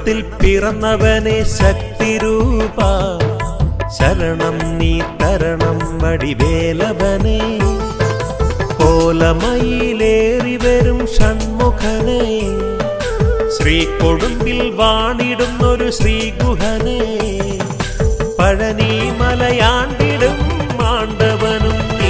ശരവണത്തിൽ പിറന്നവനെ ശക്തിരൂപ ശരണം നീ തരണം വടിവേലവനെ കോലമയിലേറി വരും ഷൺമുഖനെ ശ്രീ കൊടുമ്പിൽ വാണിടുന്നൊരു ശ്രീഗുഹനെ പഴനി മലയാണ്ടിടും മാണ്ടവനും നീ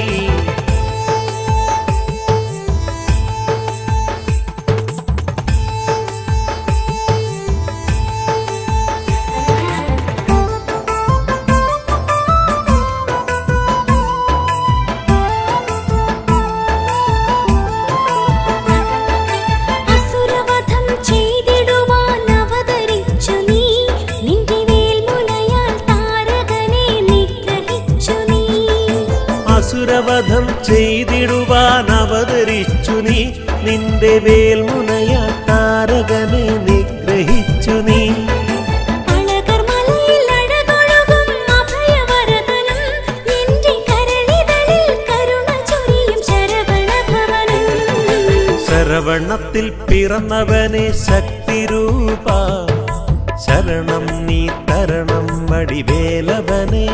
അസുരവധം ചെയ്തിടുവാൻ അവതരിച്ചു നീ നിന്റെ വേൽമുനയാൽ താരകനെ നിഗ്രഹിച്ചു നീ അസുരവധം ചെയ്തിടുവാൻ അവതരിച്ചു നീ നിന്റെ വേൽമുനയാ താരകനെ നിഗ്രഹിച്ചു നീ അളകർ മലയിൽ അഴകൊഴുകും അഭയവരദനും നിന്റെ കരളിതളിൽ കരുണ ചൊരിയും ശരവണഭവനും ശരവണത്തിൽ പിറന്നവനെ ശക്തിരൂപ ശരണം നീ തരണം വടിവേലവനെ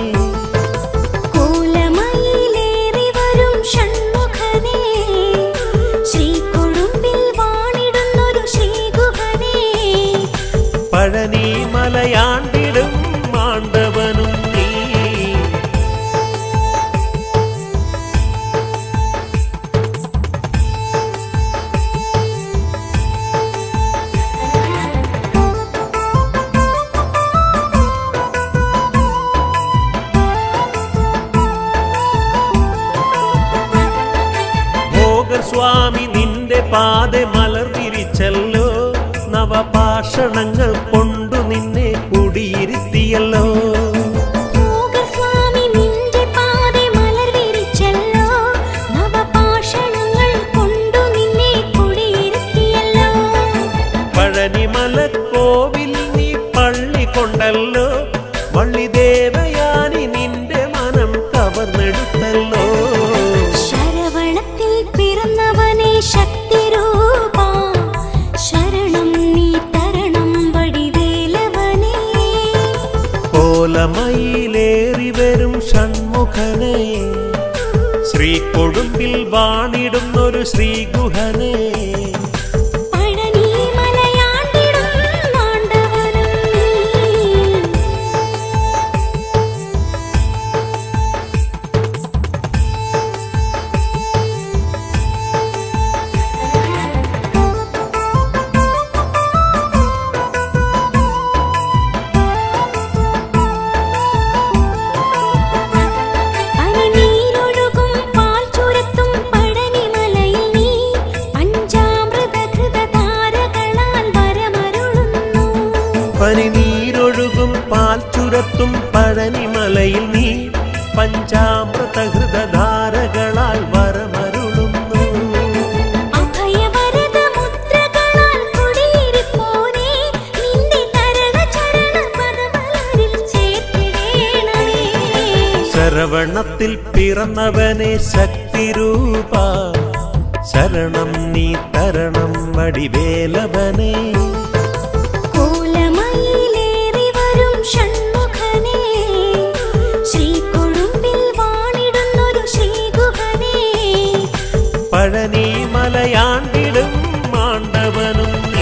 കോലമയിലേറി വരും ഷൺമുഖനേ ശ്രീകൊടുമ്പിൽ വാണിടുന്നൊരു ശ്രീഗുഹനേ പഴനി മലയാണ്ടിടും മാണ്ടവനും നീ ഭോഗസ്വാമി നിന്റെ പാത മലർവിരിച്ചല്ലോ നവപാഷണങ്ങൾ കൊണ്ടു നിന്നെ കുടിയിരുത്തിയല്ലോ ഭോഗസ്വാമി നിന്റെ പാതെ മലർ വിരിച്ചല്ലോ നവപാഷണങ്ങൾ കൊണ്ടു നിന്നെ കുടിയിരുത്തിയല്ലോ പഴനിമല കോവിൽ നീ പള്ളി കൊണ്ടല്ലോ വള്ളിദേവയാനി നിന്റെ മനം കവർന്നെടുത്തല്ലോ ശരവണത്തിൽ പിറന്നവനെ ശക്തിരൂപ ശരണം നീ തരണം വടിവേലവനേ കോലമയിലേറി വരും ഷൺമുഖനെ ശ്രീ കൊടുമ്പിൽ വാണിടുന്നൊരു ശ്രീഗുഹനെ പഴനി മലയാണ്ടിടും മാണ്ടവനും നീ പനിനീരൊഴുകും പാൽ ചുരത്തും പഴനിമലയിൽ നീ പഞ്ചാമൃതഘൃത താരകളാൽ വരമരുളുന്നു പനിനീരൊഴുകും പാൽ ചുരത്തും പഴനിമലയിൽ നീ പഞ്ചാമൃതഹൃതധാരകളാൽ വരമരുളുന്നു അഭയവരദ മുദ്രകളാൽ കുടിയിരിപ്പോനെ നിന്റെ കരണചരണ പദമലരിൽ ചേർത്തിടേണമേ ശരവണത്തിൽ പിറന്നവനെ ശക്തിരൂപ ശരണം നീ തരണം വടിവേലവനെ കോലമയിലേറി വരും ഷൺമുഖനേ ശ്രീകൊടുമ്പിൽ വാണിടുന്നൊരു ശ്രീഗുഹനേ പഴനി മലയാണ്ടിടും മാണ്ടവനും നീ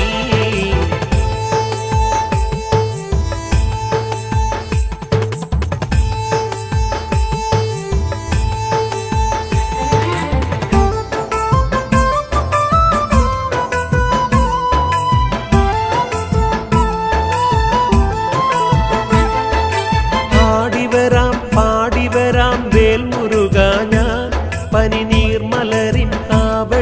പാടിവരാം പാടിവരാം വേൽമുരുക ഞാൻ പനിനീർമലരിൻ കാവൽ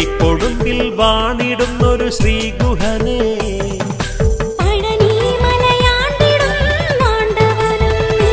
ശ്രീകൊടുമ്പിൽ വാണിടുന്നൊരു ശ്രീഗുഹനേ പഴനി മലയാണ്ടിടും മാണ്ടവനും നീ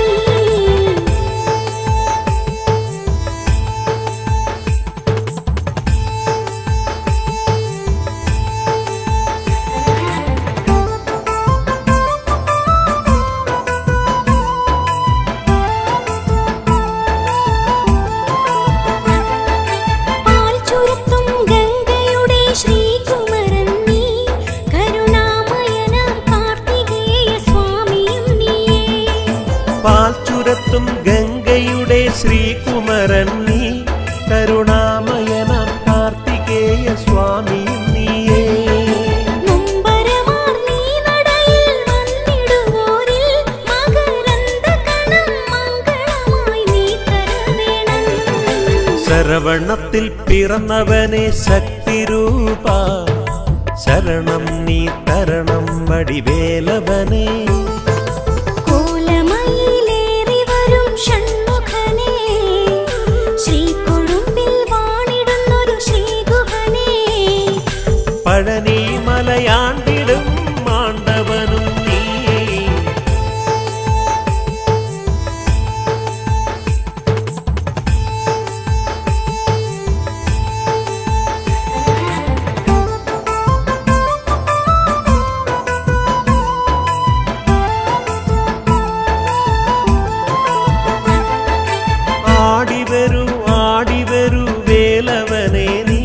പാൽ ചുരത്തും ഗംഗയുടെ ശ്രീകുമരൻ നീ കരുണാമയനാം കാർത്തികേയ സ്വാമിയും നീയേ പാൽ ചുരത്തും ഗംഗയുടെ ശ്രീകുമരൻ നീ കരുണാമയനാം കാർത്തികേയ സ്വാമിയും നീയേ മുമ്പരമാർ നീ നടയിൽ വന്നിടുവോരിൽ മകരന്ദകണം മംഗളമായി നീ തരവേണം ശരവണത്തിൽ പിറന്നവനെ ശക്തിരൂപ ശരണം നീ തരണം വടിവേലവനെ കോലമയിലേറി വരും ഷൺമുഖനേ ശ്രീകൊടുമ്പിൽ വാണിടുന്നൊരു ശ്രീഗുഹനേ പഴനി മലയാണ്ടിടും മാണ്ടവനും നീ ആടിവരൂ ആടിവരൂ വേലവനെ നീ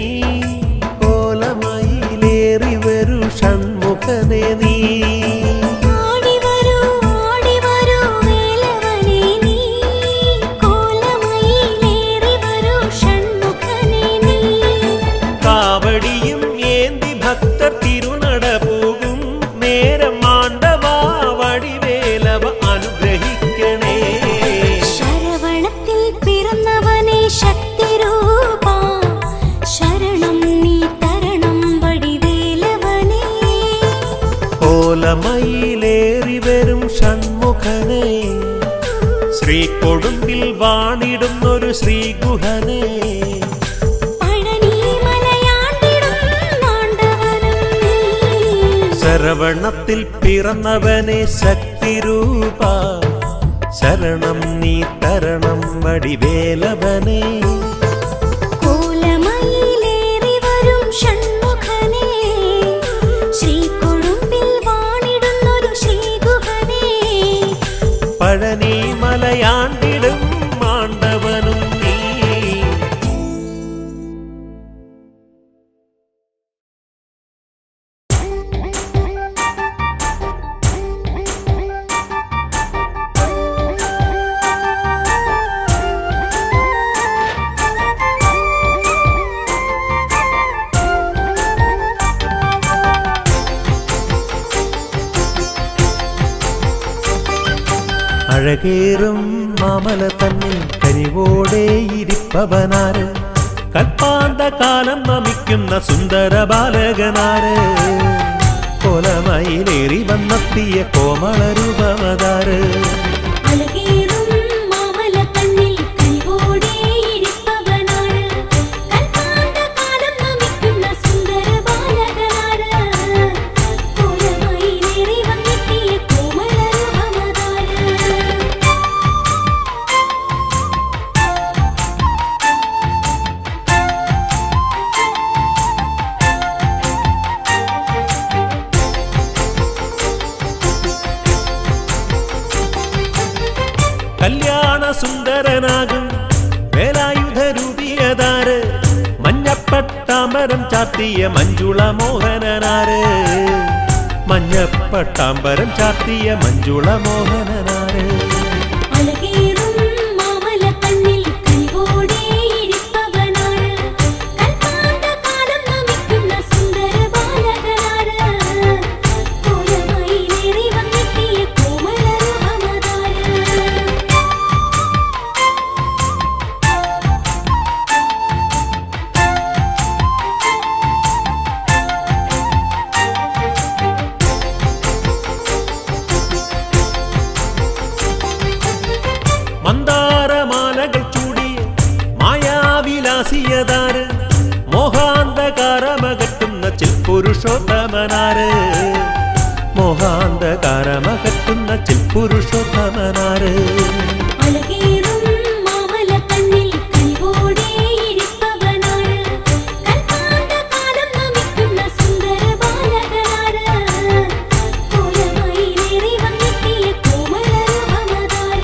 കോലമയിലേറി വരൂ ഷൺമുഖനെ നീ ആടിവരൂ ആടിവരൂ വേലവനേ നീ കോലമയിലേറി വരൂ ഷൺമുഖനേ നീ കാവടിയും ഏന്തി ഭക്തർ തിരുനട പോകും നേരം മാണ്ടവാ വടിവേലവ അനുഗ്രഹിക്കണേ ശരവണത്തിൽ പിറന്നവനെ ശക്തിരൂപ ശരണം നീ തരണം വടിവേലവനേ കോലമയിലേറി വരും ഷൺമുഖനെ ശ്രീകൊടുമ്പിൽ വാണിടുന്നൊരു ശ്രീഗുഹനെ പഴനി മലയാണ്ടിടും മാണ്ടവനും നീ ശരവണത്തിൽ പിറന്നവനെ ശക്തിരൂപ ശരണം നീ തരണം വടിവേലവനെ കോലമയിലേറി വരും ഷൺമുഖനേ ശ്രീകൊടുമ്പിൽ വാണിടുന്നൊരു ശ്രീഗുഹനേ പഴനി മലയാണ്ടിടും മാണ്ടവനും നീ അഴകേറും മാമല തന്നിൽ കനിവോടെ ഇരിപ്പവനാര് കൽപ്പാണ്ട കാലം നമിക്കുന്ന സുന്ദര ബാലകനാര് കോലമയിലേറി വന്നെത്തിയ കോമള രൂപമതാര് അലകേറും മാമലക്കണ്ണിൽ കനിവോടെ ഇരിപ്പവനാണ് കൽപ്പാണ്ടകാലം നമിക്കുന്ന സുന്ദര ബാലകനാണ് കോലമയിലേറി വന്നെത്തിയ കോമളരൂപമതാര് കല്യാണ സുന്ദരനാകും വേലായുധ രൂപിയതാര് മഞ്ഞപ്പട്ടാമ്പരം ചാർത്തിയ മഞ്ജുള മോഹനനാര് മഞ്ഞപ്പട്ടാമ്പരം ചാർത്തിയ മഞ്ജുള മോഹനനാര് അലകേറും മാമലക്കണ്ണിൽ കനിവോടെ ഇരിപ്പവനാണ് കൽപ്പാണ്ടകാലം നമിക്കുന്ന സുന്ദര ബാലകനാണ് കോലമയിലേറി വന്നെത്തിയ കോമളരൂപമതാര് ചിൽപുരുഷോത്തമനാര് മോഹാന്തകാരമകറ്റുന്ന ചിൽപുരുഷോത്തമനാര് അഴകേറും മാമലക്കണ്ണിൽ കനിവോടെ ഇരിപ്പവനാണ്. കൽപ്പാന്തകാലം നമിക്കുന്ന സുന്ദര ബാലകനാണ്. കോലമയിലേറി വന്നെത്തിയ കോമളരൂപമതാര്.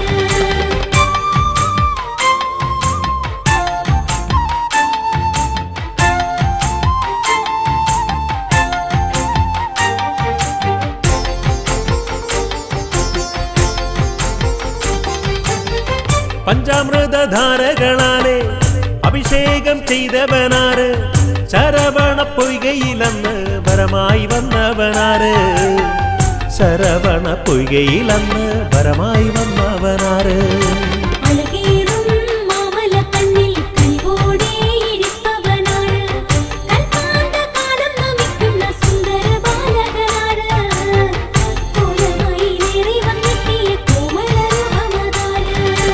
പഞ്ചാമൃതധാരകളാലെ അഭിഷേകം ചെയ്തവനാര് ശരവണ പൊയ്കയിലന്ന് വരമായി വന്നവനാര് ശരവണ പൊയ്കയിലന്ന് വരമായി വന്നവനാര് അഴകേറും മാമലക്കണ്ണിൽ കനിവോടെ ഇരിപ്പവനാണ്. കൽപ്പാന്തകാലം നമിക്കുന്ന സുന്ദര ബാലകനാണ്. കോലമയിലേറി വന്നെത്തിയ കോമളരൂപമതാര്.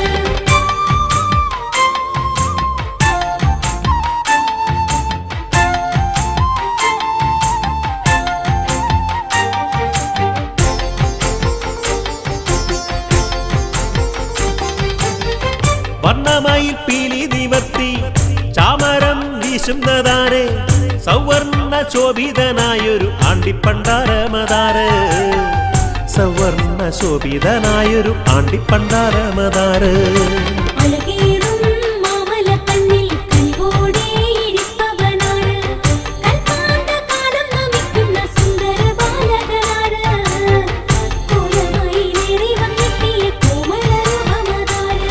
വർണ്ണമയിൽ പീലി നിവർത്തി ചാമരം വീശുന്നതാര് സൗവർണ ശോഭിതനായൊരു ആണ്ടിപ്പണ്ടാരമതാര് സൗവർണ ശോഭിതനായൊരു ആണ്ടിപ്പണ്ടാരമതാര് അഴകേറും മാമലക്കണ്ണിൽ കനിവോടെ ഇരിപ്പവനാണ്. കൽപ്പാന്തകാലം നമിക്കുന്ന സുന്ദര ബാലകനാണ്. കോലമയിലേറി വന്നെത്തിയ കോമളരൂപമതാര്.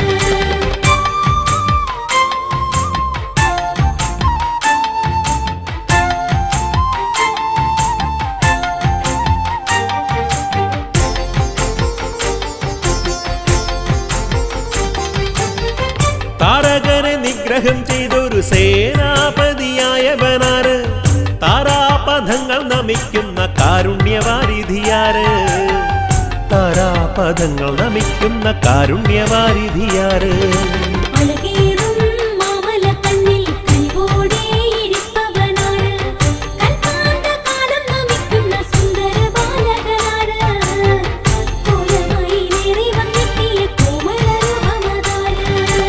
താരകനെ നിഗ്രഹം ചെയ്തൊരു സേനാപതിയായവനാര് താരാപഥങ്ങൾ നമിക്കുന്ന കാരുണ്യവാരിധിയാര് താരാപഥങ്ങൾ നമിക്കുന്ന കാരുണ്യവാരിധിയാര് അഴകേറും മാമലക്കണ്ണിൽ കനിവോടെ ഇരിപ്പവനാണ്. കൽപ്പാന്തകാലം നമിക്കുന്ന സുന്ദര ബാലകനാണ്. കോലമയിലേറി വന്നെത്തിയ കോമളരൂപമതാര്.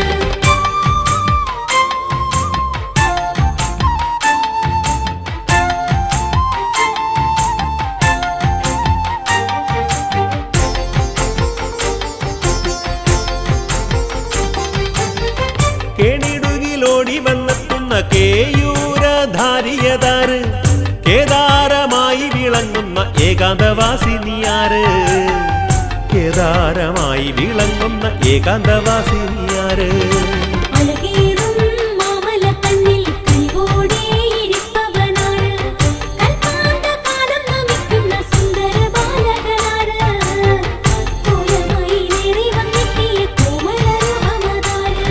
കേണിടുകിലോടി വന്നെത്തുന്ന കേയൂരധാരിയതാര് കേദാരമായി വിളങ്ങുന്ന ഏകാന്തവാസിനിയാര് കേദാരമായി വിളങ്ങുന്ന ഏകാന്തവാസിനിയാര് അഴകേറും മാമലക്കണ്ണിൽ കനിവോടെ ഇരിപ്പവനാണ്. കൽപ്പാന്തകാലം നമിക്കുന്ന സുന്ദര ബാലകനാണ്. കോലമയിലേറി വന്നെത്തിയ കോമളരൂപമതാര്.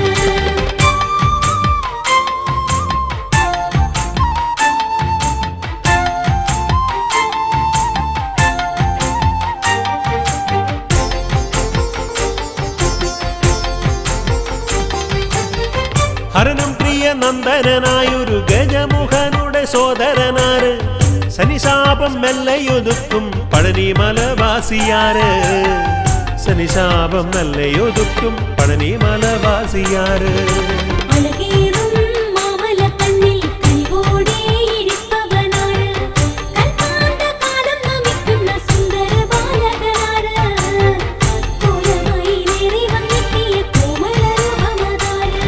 ഹരനും പ്രിയ നന്ദനായൊരു ഗജമുഖനുടെ സോദരനാര് ശനിശാപം മെല്ലയൊതുക്കും പഴനി മലവാസിയാര് ശനിശാപം മെല്ലയൊതുക്കും പഴനി മലവാസിയാര് അഴകേറും മാമലക്കണ്ണിൽ കനിവോടെ ഇരിപ്പവനാണ്. കൽപ്പാന്തകാലം നമിക്കുന്ന സുന്ദര ബാലകനാണ്. കോലമയിലേറി വന്നെത്തിയ കോമളരൂപമതാര്.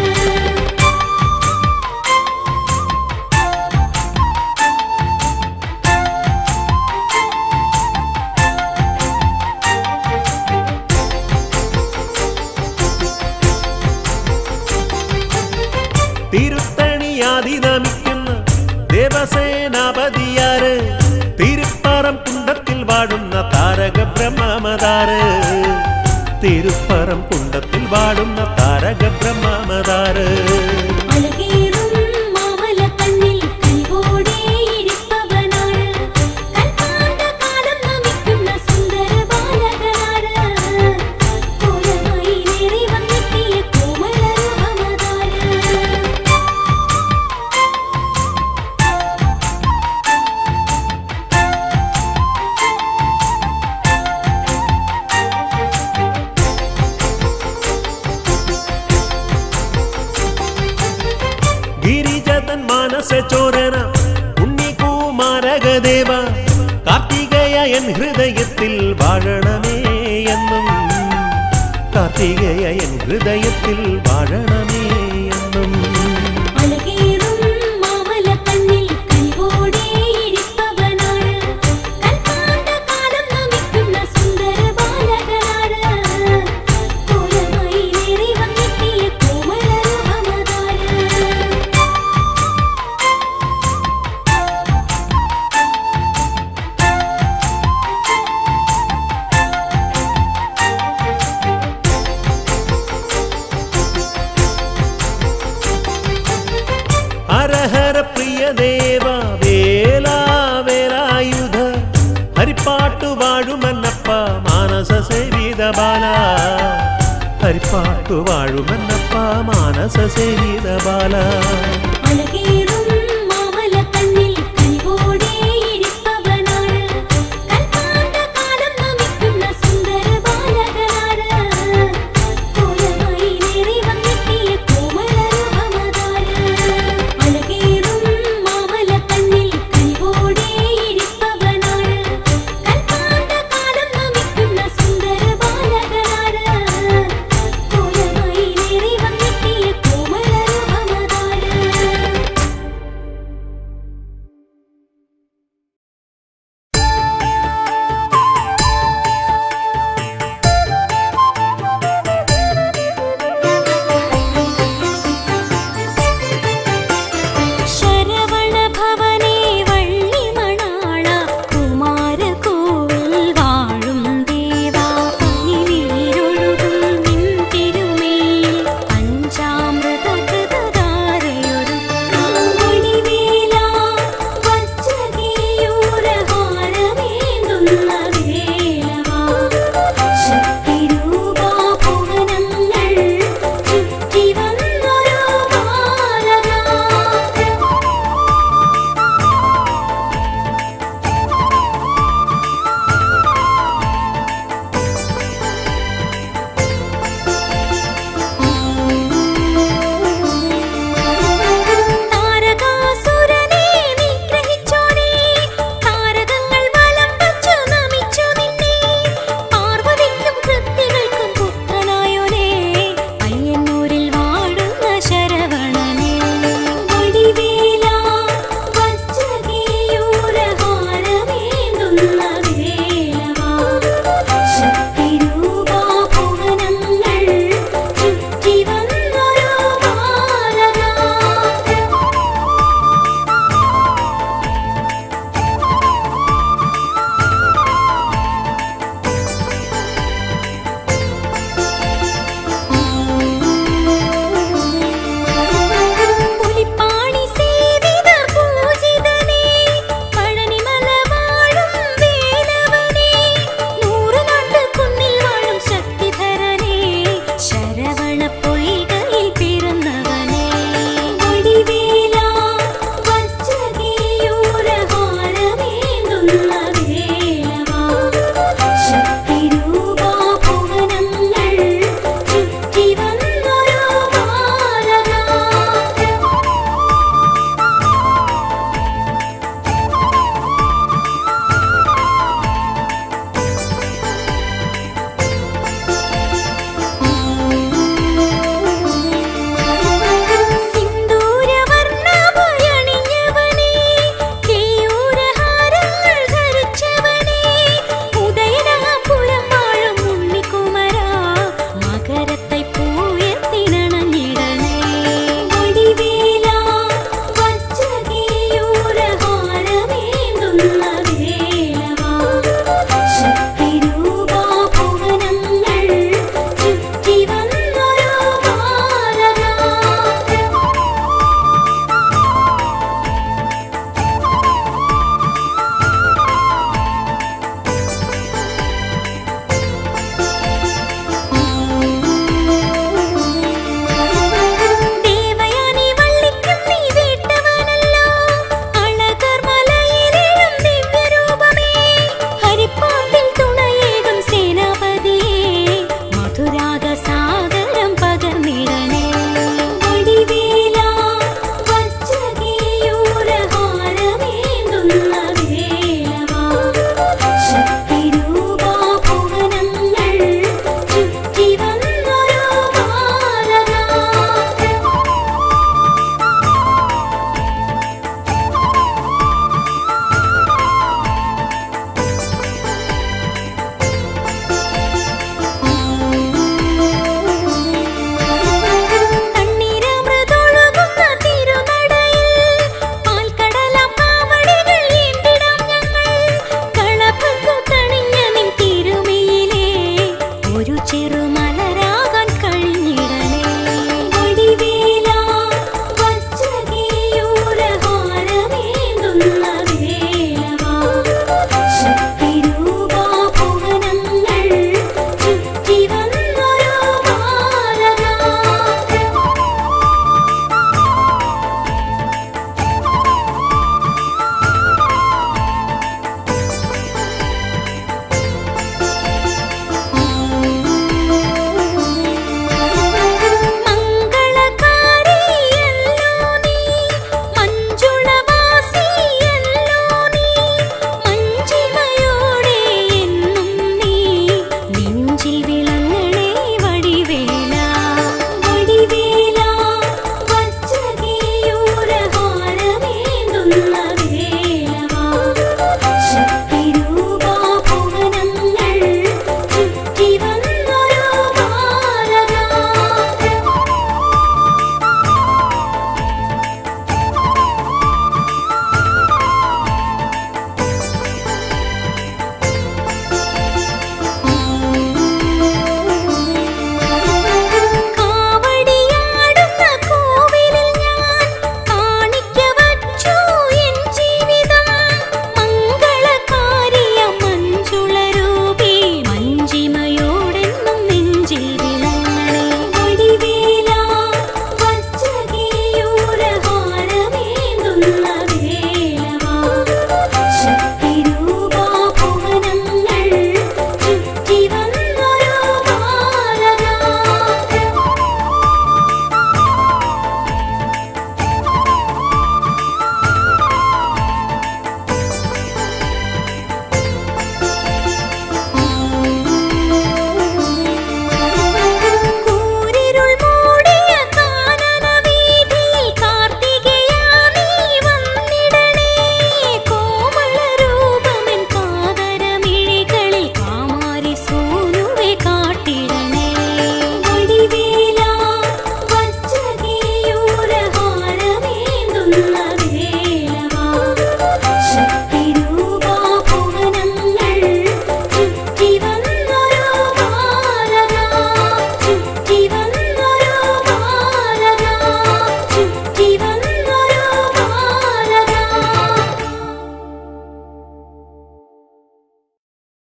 തിരുത്തണിയാതി നമിക്കുന്ന ദേവസേനാപതിയാര് തിരുപ്പറം കുണ്ടത്തിൽ വാടുന്ന താരക ബ്രഹ്മമതാര് തിരുപ്പറം കുണ്ടത്തിൽ വാടുന്ന താരക ബ്രഹ്മമതാര് അഴകേറും മാമലക്കണ്ണിൽ കനിവോടെ ഇരിപ്പവനാണ്. കൽപ്പാന്തകാലം നമിക്കുന്ന സുന്ദര ബാലകനാണ്. കോലമയിലേറി വന്നെത്തിയ കോമളരൂപമതാര്. ചോരന ഉണ്ണികുമാരകദേവ കാർത്തികയ എൻ ഹൃദയത്തിൽ വാഴണമേ എന്നും കാർത്തികയ എൻ ഹൃദയത്തിൽ വാഴണമേ എന്നും അഴകേറും മാമലക്കണ്ണിൽ കനിവോടെ ഇരിപ്പവനാണ്. കൽപ്പാന്തകാലം നമിക്കുന്ന സുന്ദര ബാലകനാണ്. കോലമായി നേരെ വന്നെത്തിയ കോമളരൂപമതാര്. ഹരഹര പ്രിയ ദേവ വേലാ വേലായുധ ഹരിപ്പാട്ടു വാഴുമന്നപ്പ മാനസ സേവിത ബാല ഹരിപ്പാട്ടു വാഴുമന്നപ്പ മാനസ സേവിത ബാല അഴകേറും